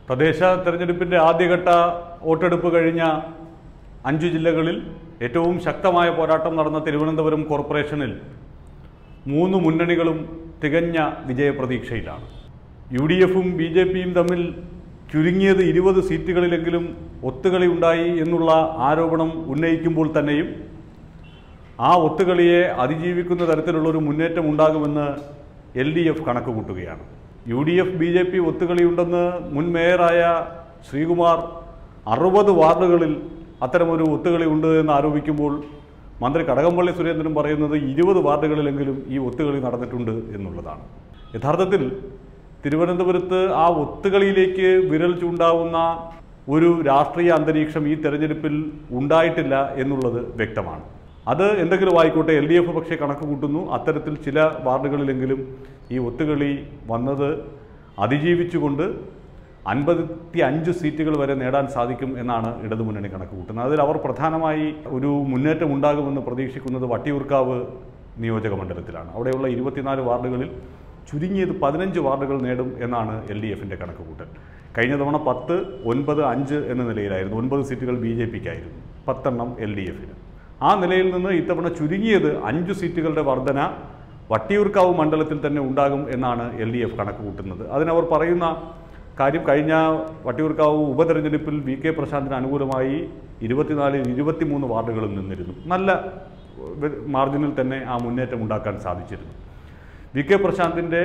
തദ്ദേശ തെരഞ്ഞെടുപ്പിൻ്റെ ആദ്യഘട്ട വോട്ടെടുപ്പ് കഴിഞ്ഞ അഞ്ചു ജില്ലകളിൽ ഏറ്റവും ശക്തമായ പോരാട്ടം നടന്ന തിരുവനന്തപുരം കോർപ്പറേഷനിൽ മൂന്ന് മുന്നണികളും തികഞ്ഞ വിജയപ്രതീക്ഷയിലാണ് യു ഡി എഫും ബി ജെ പിയും തമ്മിൽ ചുരുങ്ങിയത് ഇരുപത് സീറ്റുകളിലെങ്കിലും ഒത്തുകളി ഉണ്ടായി എന്നുള്ള ആരോപണം ഉന്നയിക്കുമ്പോൾ തന്നെയും ആ ഒത്തുകളിയെ അതിജീവിക്കുന്ന തരത്തിലുള്ള ഒരു മുന്നേറ്റം ഉണ്ടാകുമെന്ന് എൽ ഡി എഫ് കണക്ക് കൂട്ടുകയാണ് U D F B J P ഒത്തുകളിയുണ്ടെന്ന് മുൻ മേയറായ ശ്രീകുമാർ അറുപത് വാർഡുകളിൽ അത്തരമൊരു ഒത്തുകളി ഉണ്ട് എന്ന് ആരോപിക്കുമ്പോൾ മന്ത്രി കടകംപള്ളി സുരേന്ദ്രൻ പറയുന്നത് ഇരുപത് വാർഡുകളിലെങ്കിലും ഈ ഒത്തുകളി നടന്നിട്ടുണ്ട് എന്നുള്ളതാണ് യഥാർത്ഥത്തിൽ തിരുവനന്തപുരത്ത് ആ ഒത്തുകളിയിലേക്ക് വിരൽ ചൂണ്ടാവുന്ന ഒരു രാഷ്ട്രീയ അന്തരീക്ഷം ഈ തെരഞ്ഞെടുപ്പിൽ ഉണ്ടായിട്ടില്ല എന്നുള്ളത് വ്യക്തമാണ് അത് എന്തെങ്കിലും ആയിക്കോട്ടെ എൽ ഡി എഫ് പക്ഷേ കണക്ക് കൂട്ടുന്നു അത്തരത്തിൽ ചില വാർഡുകളിലെങ്കിലും ഈ ഒത്തുകളി വന്നത് അതിജീവിച്ചുകൊണ്ട് അൻപത്തി അഞ്ച് സീറ്റുകൾ വരെ നേടാൻ സാധിക്കും എന്നാണ് ഇടതുമുന്നണി കണക്ക് കൂട്ടുന്നത് അതിൽ അവർ പ്രധാനമായി ഒരു മുന്നേറ്റം ഉണ്ടാകുമെന്ന് പ്രതീക്ഷിക്കുന്നത് വട്ടിയൂർക്കാവ് നിയോജക മണ്ഡലത്തിലാണ് അവിടെയുള്ള ഇരുപത്തിനാല് വാർഡുകളിൽ ചുരുങ്ങിയത് പതിനഞ്ച് വാർഡുകൾ നേടും എന്നാണ് എൽ ഡി എഫിൻ്റെ കണക്ക് കൂട്ടൽ കഴിഞ്ഞ തവണ പത്ത് ഒൻപത് അഞ്ച് എന്ന നിലയിലായിരുന്നു ഒൻപത് സീറ്റുകൾ ബി ജെ പിക്കായിരുന്നു പത്തെണ്ണം എൽ ഡി എഫിന് ആ നിലയിൽ നിന്ന് ഇത്തവണ ചുരുങ്ങിയത് അഞ്ച് സീറ്റുകളുടെ വർധന വട്ടിയൂർക്കാവ് മണ്ഡലത്തിൽ തന്നെ ഉണ്ടാകും എന്നാണ് എൽ ഡി എഫ് കണക്ക് കൂട്ടുന്നത് അതിനവർ പറയുന്ന കാര്യം കഴിഞ്ഞ വട്ടിയൂർക്കാവ് ഉപതെരഞ്ഞെടുപ്പിൽ വി കെ പ്രശാന്തിന് അനുകൂലമായി ഇരുപത്തിനാലിൽ ഇരുപത്തിമൂന്ന് വാർഡുകളിൽ നിന്നിരുന്നു നല്ല മാർജിനിൽ തന്നെ ആ മുന്നേറ്റം ഉണ്ടാക്കാൻ സാധിച്ചിരുന്നു വി കെ പ്രശാന്തിൻ്റെ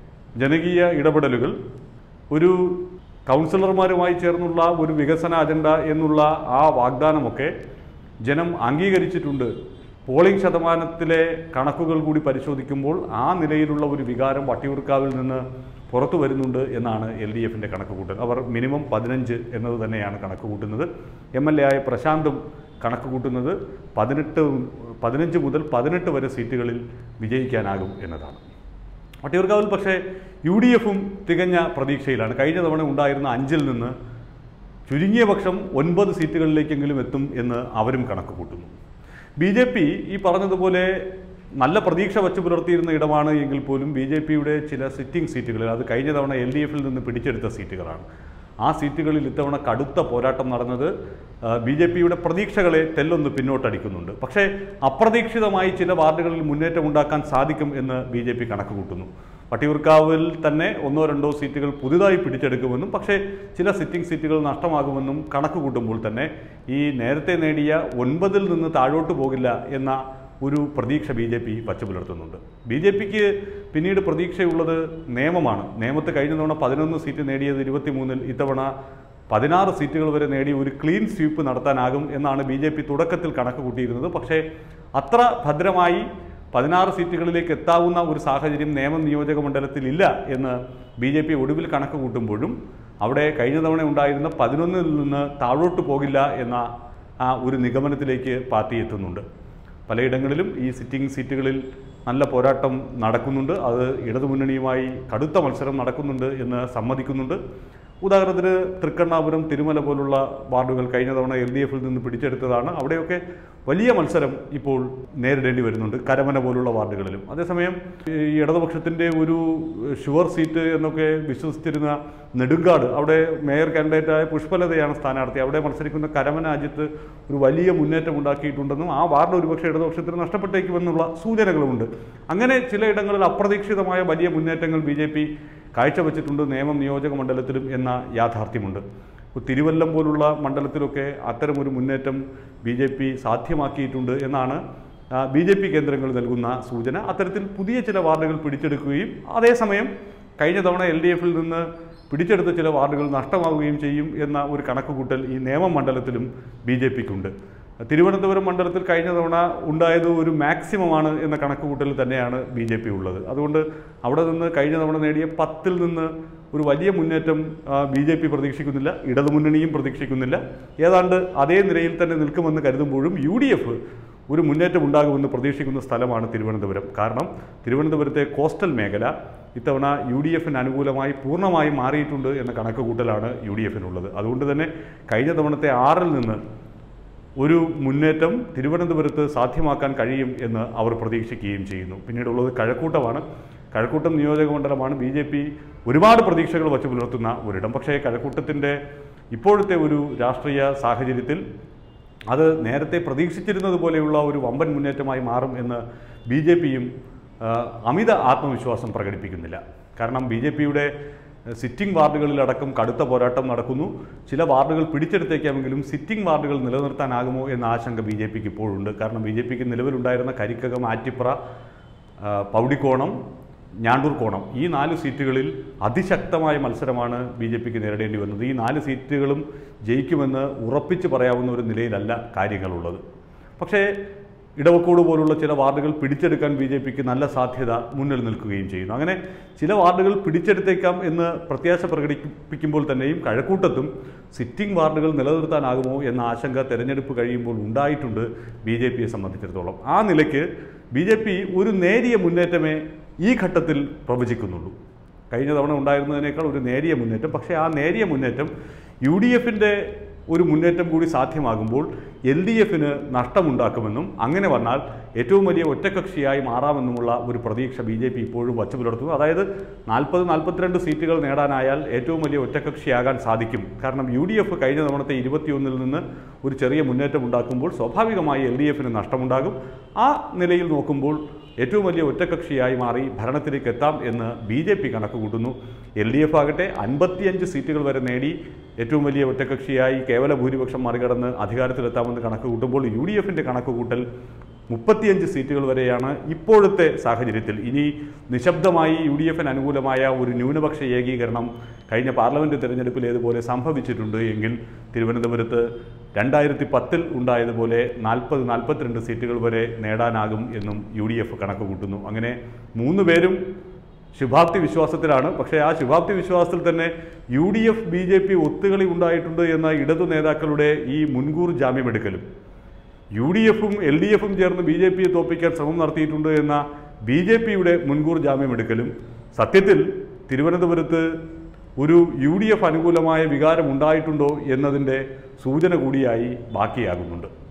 ജനകീയ ഇടപെടലുകൾ ഒരു കൗൺസിലർമാരുമായി ചേർന്നുള്ള ഒരു വികസന അജണ്ട എന്നുള്ള ആ വാഗ്ദാനമൊക്കെ ജനം അംഗീകരിച്ചിട്ടുണ്ട് പോളിംഗ് ശതമാനത്തിലെ കണക്കുകൾ കൂടി പരിശോധിക്കുമ്പോൾ ആ നിലയിലുള്ള ഒരു വികാരം വട്ടിയൂർക്കാവിൽ നിന്ന് പുറത്തു വരുന്നുണ്ട് എന്നാണ് എൽ ഡി എഫിൻ്റെ കണക്ക് കൂട്ടൽ അവർ മിനിമം പതിനഞ്ച് എന്നത് തന്നെയാണ് കണക്ക് കൂട്ടുന്നത് എം എൽ എ ആയ പ്രശാന്തും കണക്ക് കൂട്ടുന്നത് പതിനെട്ട് പതിനഞ്ച് മുതൽ പതിനെട്ട് വരെ സീറ്റുകളിൽ വിജയിക്കാനാകും എന്നതാണ് വട്ടിയൂർക്കാവിൽ പക്ഷേ യു ഡി എഫും തികഞ്ഞ പ്രതീക്ഷയിലാണ് കഴിഞ്ഞ തവണ ഉണ്ടായിരുന്ന അഞ്ചിൽ നിന്ന് ചുരുങ്ങിയ പക്ഷം ഒൻപത് സീറ്റുകളിലേക്കെങ്കിലും എത്തും എന്ന് അവരും കണക്ക് കൂട്ടുന്നു ബി ജെ പി ഈ പറഞ്ഞതുപോലെ നല്ല പ്രതീക്ഷ വച്ചു പുലർത്തിയിരുന്ന ഇടമാണ് എങ്കിൽ പോലും ബി ജെ പിയുടെ ചില സിറ്റിംഗ് സീറ്റുകളിൽ അത് കഴിഞ്ഞ തവണ എൽ ഡി എഫിൽ നിന്ന് പിടിച്ചെടുത്ത സീറ്റുകളാണ് ആ സീറ്റുകളിൽ ഇത്തവണ കടുത്ത പോരാട്ടം നടന്നത് ബി ജെ പിയുടെ പ്രതീക്ഷകളെ തെല്ലൊന്ന് പിന്നോട്ടടിക്കുന്നുണ്ട് പക്ഷേ അപ്രതീക്ഷിതമായി ചില വാർഡുകളിൽ മുന്നേറ്റം ഉണ്ടാക്കാൻ സാധിക്കും എന്ന് ബി ജെ പി കണക്ക് കൂട്ടുന്നു വട്ടിയൂർക്കാവിൽ തന്നെ ഒന്നോ രണ്ടോ സീറ്റുകൾ പുതുതായി പിടിച്ചെടുക്കുമെന്നും പക്ഷേ ചില സിറ്റിംഗ് സീറ്റുകൾ നഷ്ടമാകുമെന്നും കണക്ക് കൂട്ടുമ്പോൾ തന്നെ ഈ നേരത്തെ നേടിയ ഒൻപതിൽ നിന്ന് താഴോട്ട് പോകില്ല എന്ന ഒരു പ്രതീക്ഷ ബി ജെ പി വച്ചുപുലർത്തുന്നുണ്ട് ബി ജെ പിക്ക് പിന്നീട് പ്രതീക്ഷയുള്ളത് നിയമമാണ് നിയമത്ത് കഴിഞ്ഞ തവണ പതിനൊന്ന് സീറ്റ് നേടിയത് ഇരുപത്തിമൂന്നിൽ ഇത്തവണ പതിനാറ് സീറ്റുകൾ വരെ നേടി ഒരു ക്ലീൻ സ്വീപ്പ് നടത്താനാകും എന്നാണ് ബി ജെ പി തുടക്കത്തിൽ കണക്ക് കൂട്ടിയിരുന്നത് പക്ഷേ അത്ര ഭദ്രമായി പതിനാറ് സീറ്റുകളിലേക്ക് എത്താവുന്ന ഒരു സാഹചര്യം നിയമം നിയോജക മണ്ഡലത്തിൽ ഇല്ല എന്ന് ബി ജെ പി ഒടുവിൽ കണക്ക് കൂട്ടുമ്പോഴും അവിടെ കഴിഞ്ഞ തവണ ഉണ്ടായിരുന്ന പതിനൊന്നിൽ നിന്ന് താഴോട്ട് പോകില്ല എന്ന ആ ഒരു നിഗമനത്തിലേക്ക് പാർട്ടി എത്തുന്നുണ്ട് പലയിടങ്ങളിലും ഈ സിറ്റിംഗ് സീറ്റുകളിൽ നല്ല പോരാട്ടം നടക്കുന്നുണ്ട് അത് ഇടതുമുന്നണിയുമായി കടുത്ത മത്സരം നടക്കുന്നുണ്ട് എന്ന് സമ്മതിക്കുന്നുണ്ട് ഉദാഹരണത്തിന് തൃക്കണ്ണാപുരം തിരുമല പോലുള്ള വാർഡുകൾ കഴിഞ്ഞ തവണ എൽ ഡി എഫിൽ നിന്ന് പിടിച്ചെടുത്തതാണ് അവിടെയൊക്കെ വലിയ മത്സരം ഇപ്പോൾ നേരിടേണ്ടി വരുന്നുണ്ട് കരമന പോലുള്ള വാർഡുകളിലും അതേസമയം ഈ ഇടതുപക്ഷത്തിൻ്റെ ഒരു ഷുവർ സീറ്റ് എന്നൊക്കെ വിശ്വസിച്ചിരുന്ന നെടുങ്കാട് അവിടെ മേയർ കാൻഡിഡേറ്റായ പുഷ്പലതയാണ് സ്ഥാനാർത്ഥി അവിടെ മത്സരിക്കുന്ന കരമന അജിത്ത് ഒരു വലിയ മുന്നേറ്റം ഉണ്ടാക്കിയിട്ടുണ്ടെന്നും ആ വാർഡ് ഒരുപക്ഷെ ഇടതുപക്ഷത്തിന് നഷ്ടപ്പെട്ടേക്കുമെന്നുള്ള സൂചനകളുമുണ്ട് അങ്ങനെ ചിലയിടങ്ങളിൽ അപ്രതീക്ഷിതമായ വലിയ മുന്നേറ്റങ്ങൾ ബി ജെ പി കാഴ്ചവെച്ചിട്ടുണ്ട് നേമം നിയോജക മണ്ഡലത്തിലും എന്ന യാഥാർത്ഥ്യമുണ്ട് തിരുവല്ലം പോലുള്ള മണ്ഡലത്തിലൊക്കെ അത്തരമൊരു മുന്നേറ്റം ബി ജെ പി സാധ്യമാക്കിയിട്ടുണ്ട് എന്നാണ് ബി ജെ പി കേന്ദ്രങ്ങൾ നൽകുന്ന സൂചന അത്തരത്തിൽ പുതിയ ചില വാർഡുകൾ പിടിച്ചെടുക്കുകയും അതേസമയം കഴിഞ്ഞ തവണ എൽ ഡി എഫിൽ നിന്ന് പിടിച്ചെടുത്ത ചില വാർഡുകൾ നഷ്ടമാവുകയും ചെയ്യും എന്ന ഒരു കണക്കുകൂട്ടൽ ഈ നേമം മണ്ഡലത്തിലും ബി ജെ പിക്കുണ്ട് തിരുവനന്തപുരം മണ്ഡലത്തിൽ കഴിഞ്ഞ തവണ ഉണ്ടായത് ഒരു മാക്സിമമാണ് എന്ന കണക്കുകൂട്ടൽ തന്നെയാണ് ബി ജെ പി ഉള്ളത് അതുകൊണ്ട് അവിടെ നിന്ന് കഴിഞ്ഞ തവണ നേടിയ പത്തിൽ നിന്ന് ഒരു വലിയ മുന്നേറ്റം ബി ജെ പി പ്രതീക്ഷിക്കുന്നില്ല ഇടതുമുന്നണിയും പ്രതീക്ഷിക്കുന്നില്ല ഏതാണ്ട് അതേ നിലയിൽ തന്നെ നിൽക്കുമെന്ന് കരുതുമ്പോഴും യു ഡി എഫ് ഒരു മുന്നേറ്റം ഉണ്ടാകുമെന്ന് പ്രതീക്ഷിക്കുന്ന സ്ഥലമാണ് തിരുവനന്തപുരം കാരണം തിരുവനന്തപുരത്തെ കോസ്റ്റൽ മേഖല ഇത്തവണ യു ഡി എഫിന് അനുകൂലമായി പൂർണ്ണമായും മാറിയിട്ടുണ്ട് എന്ന കണക്കുകൂട്ടലാണ് യു ഡി എഫിനുള്ളത് അതുകൊണ്ട് തന്നെ കഴിഞ്ഞ തവണത്തെ ആറിൽ നിന്ന് ഒരു മുന്നേറ്റം തിരുവനന്തപുരത്ത് സാധ്യമാക്കാൻ കഴിയും എന്ന് അവർ പ്രതീക്ഷിക്കുകയും ചെയ്യുന്നു പിന്നീടുള്ളത് കഴക്കൂട്ടമാണ് കഴക്കൂട്ടം നിയോജക മണ്ഡലമാണ് ബി ജെ പി ഒരുപാട് പ്രതീക്ഷകൾ വച്ച് പുലർത്തുന്ന ഒരിടം പക്ഷേ കഴക്കൂട്ടത്തിൻ്റെ ഇപ്പോഴത്തെ ഒരു രാഷ്ട്രീയ സാഹചര്യത്തിൽ അത് നേരത്തെ പ്രതീക്ഷിച്ചിരുന്നത് പോലെയുള്ള ഒരു വമ്പൻ മുന്നേറ്റമായി മാറും എന്ന് ബി ജെ പിയും അമിത ആത്മവിശ്വാസം പ്രകടിപ്പിക്കുന്നില്ല കാരണം ബി ജെ പിയുടെ സിറ്റിംഗ് വാർഡുകളിലടക്കം കടുത്ത പോരാട്ടം നടക്കുന്നു ചില വാർഡുകൾ പിടിച്ചെടുത്തേക്കാമെങ്കിലും സിറ്റിംഗ് വാർഡുകൾ നിലനിർത്താനാകുമോ എന്ന ആശങ്ക ബി ജെ പിക്ക് ഇപ്പോഴുണ്ട് കാരണം ബി ജെ പിക്ക് നിലവിലുണ്ടായിരുന്ന കരിക്കകം ആറ്റിപ്ര ആ, പൗടിക്കോണം ഞാണ്ടൂർ കോണം ഈ നാല് സീറ്റുകളിൽ അതിശക്തമായ മത്സരമാണ് ബി ജെ പിക്ക് നേരിടേണ്ടി വന്നത് ഈ നാല് സീറ്റുകളും ജയിക്കുമെന്ന് ഉറപ്പിച്ച് പറയാവുന്ന ഒരു നിലയിലല്ല കാര്യങ്ങളുള്ളത് പക്ഷേ ഇടവക്കോട് പോലുള്ള ചില വാർഡുകൾ പിടിച്ചെടുക്കാൻ ബി ജെ പിക്ക് നല്ല സാധ്യത മുന്നിൽ നിൽക്കുകയും ചെയ്യുന്നു അങ്ങനെ ചില വാർഡുകൾ പിടിച്ചെടുത്തേക്കാം എന്ന് പ്രത്യാശ പ്രകടിപ്പിക്കുമ്പോൾ തന്നെയും കഴക്കൂട്ടത്തും സിറ്റിംഗ് വാർഡുകൾ നിലനിർത്താനാകുമോ എന്ന ആശങ്ക തെരഞ്ഞെടുപ്പ് കഴിയുമ്പോൾ ഉണ്ടായിട്ടുണ്ട് ബി ജെ പിയെ സംബന്ധിച്ചിടത്തോളം ആ നിലയ്ക്ക് ബി ജെ പി ഒരു നേരിയ മുന്നേറ്റമേ ഈ ഘട്ടത്തിൽ പ്രവചിക്കുന്നുള്ളൂ കഴിഞ്ഞ തവണ ഉണ്ടായിരുന്നതിനേക്കാൾ ഒരു നേരിയ മുന്നേറ്റം പക്ഷേ ആ നേരിയ മുന്നേറ്റം യു ഡി എഫിൻ്റെ ഒരു മുന്നേറ്റം കൂടി സാധ്യമാകുമ്പോൾ എൽ ഡി എഫിന് നഷ്ടമുണ്ടാക്കുമെന്നും അങ്ങനെ വന്നാൽ ഏറ്റവും വലിയ ഒറ്റക്കക്ഷിയായി മാറാമെന്നുമുള്ള ഒരു പ്രതീക്ഷ ബി ജെ പി ഇപ്പോഴും വച്ചു പുലർത്തുന്നു അതായത് നാൽപ്പത് നാൽപ്പത്തിരണ്ട് സീറ്റുകൾ നേടാനായാൽ ഏറ്റവും വലിയ ഒറ്റക്കക്ഷിയാകാൻ സാധിക്കും കാരണം യു ഡി എഫ് കഴിഞ്ഞ തവണത്തെ ഇരുപത്തിയൊന്നിൽ നിന്ന് ഒരു ചെറിയ മുന്നേറ്റം ഉണ്ടാക്കുമ്പോൾ സ്വാഭാവികമായി എൽ ഡി എഫിന് നഷ്ടമുണ്ടാകും ആ നിലയിൽ നോക്കുമ്പോൾ ഏറ്റവും വലിയ ഒറ്റക്കക്ഷിയായി മാറി ഭരണത്തിലേക്ക് എത്താം എന്ന് ബി ജെ പി കണക്ക് കൂട്ടുന്നു എൽ ഡി എഫ് ആകട്ടെ അൻപത്തിയഞ്ച് സീറ്റുകൾ വരെ നേടി ഏറ്റവും വലിയ ഒറ്റക്കക്ഷിയായി കേവല ഭൂരിപക്ഷം മറികടന്ന് അധികാരത്തിലെത്താമെന്ന് കണക്ക് കൂട്ടുമ്പോൾ യു ഡി എഫിൻ്റെ കണക്ക് കൂട്ടൽ മുപ്പത്തിയഞ്ച് സീറ്റുകൾ വരെയാണ് ഇപ്പോഴത്തെ സാഹചര്യത്തിൽ ഇനി നിശബ്ദമായി യു ഡി എഫിന് അനുകൂലമായ ഒരു ന്യൂനപക്ഷ ഏകീകരണം കഴിഞ്ഞ പാർലമെൻറ്റ് തിരഞ്ഞെടുപ്പിൽ ഏതുപോലെ സംഭവിച്ചിട്ടുണ്ട് എങ്കിൽ തിരുവനന്തപുരത്ത് രണ്ടായിരത്തി പത്തിൽ ഉണ്ടായതുപോലെ നാൽപ്പത് നാൽപ്പത്തിരണ്ട് സീറ്റുകൾ വരെ നേടാനാകും എന്നും യു ഡി എഫ് കണക്ക് കൂട്ടുന്നു അങ്ങനെ മൂന്ന് പേരും ശുഭാപ്തി വിശ്വാസത്തിലാണ് പക്ഷേ ആ ശുഭാപ്തി വിശ്വാസത്തിൽ തന്നെ U D F B J P ഒത്തുകളി ഉണ്ടായിട്ടുണ്ട് എന്ന ഇടതു നേതാക്കളുടെ ഈ മുൻകൂർ ജാമ്യമെടുക്കലും യു ഡി എഫും എൽ ഡി എഫും ചേർന്ന് ബി ജെ പിയെ തോൽപ്പിക്കാൻ ശ്രമം നടത്തിയിട്ടുണ്ട് എന്ന ബി ജെ പിയുടെ മുൻകൂർ ജാമ്യമെടുക്കലും സത്യത്തിൽ തിരുവനന്തപുരത്ത് ഒരു യു ഡി എഫ് അനുകൂലമായ വികാരം ഉണ്ടായിട്ടുണ്ടോ എന്നതിൻ്റെ സൂചന കൂടിയായി ബാക്കിയാകുന്നുണ്ട്